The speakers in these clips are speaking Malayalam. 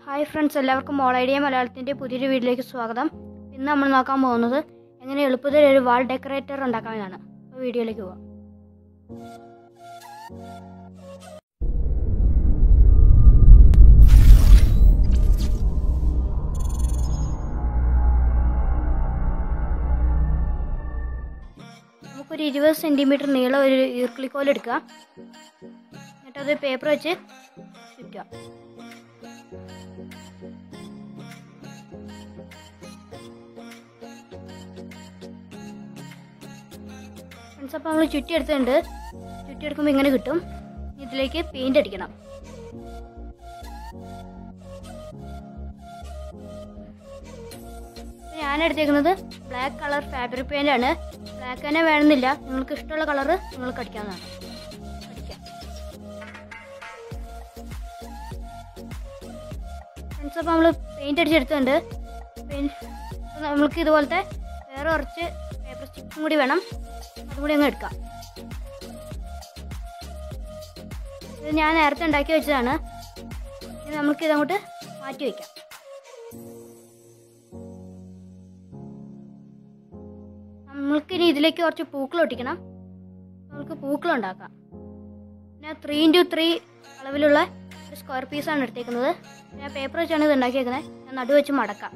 ഹായ് ഫ്രണ്ട്സ് എല്ലാവർക്കും മോൾ ഐഡിയ മലയാളത്തിൻ്റെ പുതിയൊരു വീഡിയോയിലേക്ക് സ്വാഗതം ഇന്ന് നമ്മൾ നോക്കാൻ പോകുന്നത് എങ്ങനെ എളുപ്പത്തിൽ ഒരു വാൾ ഡെക്കറേറ്റർ ഉണ്ടാക്കാമെന്നാണ് അപ്പോൾ വീഡിയോയിലേക്ക് പോവാം നമുക്കൊരു ഇരുപത് സെൻറ്റിമീറ്റർ നീളം ഒരു ഈർക്കിളിക്കോൽ എടുക്കുക എന്നിട്ട് അത് പേപ്പർ വെച്ച് ചുറ്റുക ഫ്രണ്ട്സ് അപ്പോൾ നമ്മൾ ചുറ്റി എടുത്തിട്ടുണ്ട് ചുറ്റി എടുക്കുമ്പോൾ ഇങ്ങനെ കിട്ടും ഇതിലേക്ക് പെയിന്റ് അടിക്കണം ഞാൻ എടുത്തേക്കുന്നത് ബ്ലാക്ക് കളർ ഫാബ്രിക് പെയിന്റ് ആണ് ബ്ലാക്ക് തന്നെ വേണമെന്നില്ല നിങ്ങൾക്ക് ഇഷ്ടമുള്ള കളർ നിങ്ങൾക്ക് അടിക്കാവുന്നതാണ് അടിക്കാം ഫ്രണ്ട്സ് അപ്പോൾ നമ്മൾ പെയിന്റ് അടിച്ചെടുത്തിട്ടുണ്ട് പെയിന്റ് നമ്മൾക്ക് ഇതുപോലത്തെ വേറെ കുറച്ച് പേപ്പർ സ്റ്റിക്കും കൂടി വേണം അതും കൂടി അങ്ങ് എടുക്കാം ഇത് ഞാൻ നേരത്തെ ഉണ്ടാക്കി വെച്ചതാണ് ഇനി നമുക്ക് ഇതങ്ങോട്ട് മാറ്റി വയ്ക്കാം നമ്മൾക്കിനി ഇതിലേക്ക് കുറച്ച് പൂക്കൾ ഒട്ടിക്കണം നമുക്ക് പൂക്കൾ ഉണ്ടാക്കാം ഞാൻ ത്രീ ഇൻറ്റു ത്രീ അളവിലുള്ള ഒരു സ്ക്വയർ പീസാണ് എടുത്തേക്കുന്നത് ഞാൻ പേപ്പർ വെച്ചാണ് ഇത് ഉണ്ടാക്കിയേക്കുന്നത് ഞാൻ നടു വെച്ച് മടക്കാം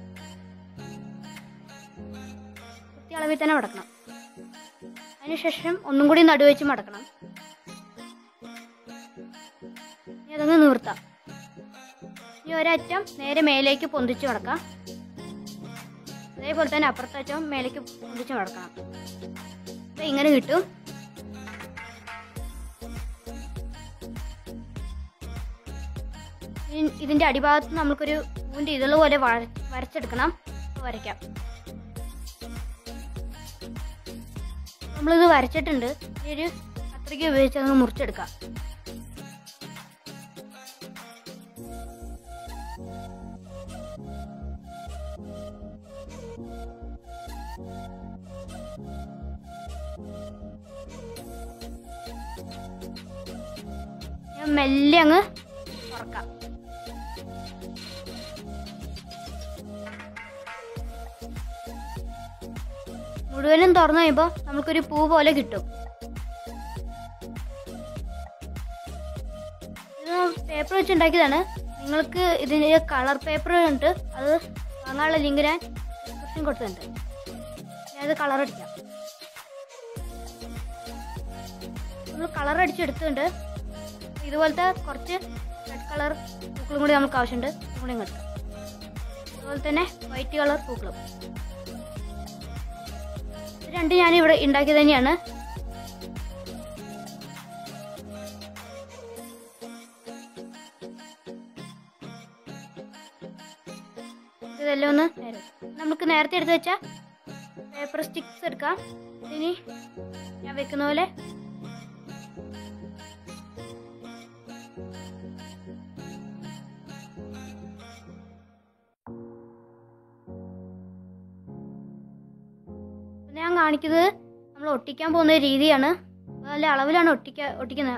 കൃത്യ അളവിൽ തന്നെ മടക്കണം അതിനുശേഷം ഒന്നും കൂടി നടു വെച്ച് മടക്കണം ഇനി അതങ്ങ് നിവർത്താം ഇനി ഒരറ്റം നേരെ മേലേക്ക് പൊന്തിച്ച് മടക്കാം അതേപോലെ തന്നെ അപ്പുറത്തെ അറ്റം മേലേക്ക് പൊന്തിച്ച് മടക്കണം അപ്പം ഇങ്ങനെ കിട്ടും ഇനി ഇതിന്റെ അടിഭാഗത്ത് നമുക്കൊരു പൂവിന്റെ ഇതള് പോലെ വര- വരച്ചെടുക്കണം അപ്പോൾ വരയ്ക്കാം നമ്മളിത് വരച്ചിട്ടുണ്ട് ഇനി ഒരു കത്രിക ഉപയോഗിച്ച് അത് മുറിച്ചെടുക്കാം ഞാൻ മെല്ലെ അങ്ങ് തുറക്കാം മുഴുവനും തുറന്നു കഴിയുമ്പോൾ നമുക്കൊരു പൂ പോലെ കിട്ടും ഇത് പേപ്പർ വെച്ച് ഉണ്ടാക്കിയതാണ് നിങ്ങൾക്ക് ഇതിന് കളർ പേപ്പർ ഉണ്ട് അത് വാങ്ങാനുള്ള ലിങ്ക് ഞാൻ ഡിസ്ക്രിപ്ഷൻ കൊടുത്തിട്ടുണ്ട് ഞാനത് കളർ അടിക്കാം നമ്മൾ കളർ അടിച്ചെടുത്തിട്ടുണ്ട് ഇതുപോലത്തെ കുറച്ച് റെഡ് കളർ പൂക്കളും കൂടി നമുക്ക് ആവശ്യമുണ്ട് അതും കൂടി ഇങ്ങ് എടുക്കാം അതുപോലെ തന്നെ വൈറ്റ് കളർ പൂക്കളും ഇത് രണ്ട് ഞാൻ ഇവിടെ ഉണ്ടാക്കിയത് തന്നെയാണ് ഇതെല്ലാം ഒന്ന് നേരെ നമുക്ക് നേരത്തെ എടുത്ത് വെച്ച പേപ്പർ സ്റ്റിക്സ് എടുക്കാം ഇനി ഞാൻ വെക്കുന്ന പോലെ ഞാൻ കാണിക്കുന്നത് നമ്മൾ ഒട്ടിക്കാൻ പോകുന്ന രീതിയാണ് നല്ല അളവിലാണ് ഒട്ടിക്ക ഒട്ടിക്കുന്നത്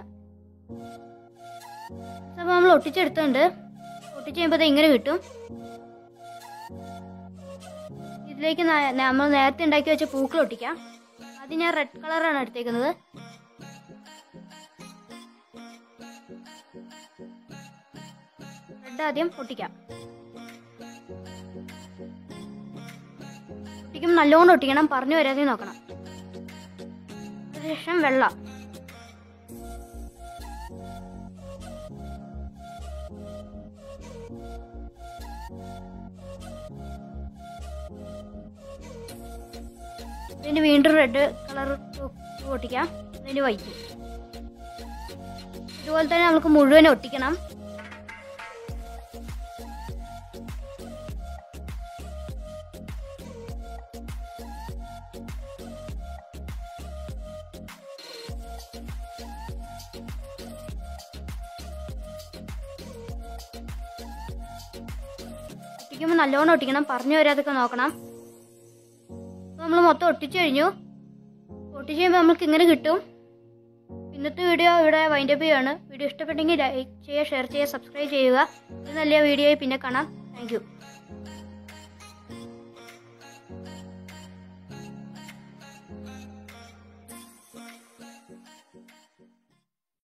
അപ്പോൾ നമ്മൾ ഒട്ടിച്ചെടുത്തുണ്ട് ഒട്ടിച്ച് കഴിയുമ്പോൾ ഇത് ഇങ്ങനെ കിട്ടും ഇതിലേക്ക് ന- നമ്മൾ നേരത്തെ ഉണ്ടാക്കി വെച്ച പൂക്കൾ ഒട്ടിക്കാം ആദ്യം ഞാൻ റെഡ് കളറാണ് എടുത്തേക്കുന്നത് റെഡ് ആദ്യം ഒട്ടിക്കാം ഒട്ടിക്കുമ്പോൾ നല്ലോണം ഒട്ടിക്കണം പറഞ്ഞു വരാതെ നോക്കണം അതിനുശേഷം വെള്ള ഇതിന് വീണ്ടും റെഡ് കളർ ഒട്ടിക്കാം ഇതിന് വൈറ്റ് ഇതുപോലെ തന്നെ നമുക്ക് മുഴുവൻ ഒട്ടിക്കണം ഒട്ടിക്കുമ്പോൾ നല്ലോണം ഒട്ടിക്കണം പറഞ്ഞു വരാതൊക്കെ നോക്കണം നമ്മൾ മൊത്തം ഒട്ടിച്ചു കഴിഞ്ഞു ഒട്ടിച്ച് കഴിയുമ്പോൾ നമുക്ക് ഇങ്ങനെ കിട്ടും ഇന്നത്തെ വീഡിയോ ഇവിടെ വൈൻഡപ്പ് ചെയ്യുകയാണ് വീഡിയോ ഇഷ്ടപ്പെട്ടെങ്കിൽ ലൈക്ക് ചെയ്യുക ഷെയർ ചെയ്യുക സബ്സ്ക്രൈബ് ചെയ്യുക ഇത് നല്ല വീഡിയോയിൽ പിന്നെ കാണാം താങ്ക്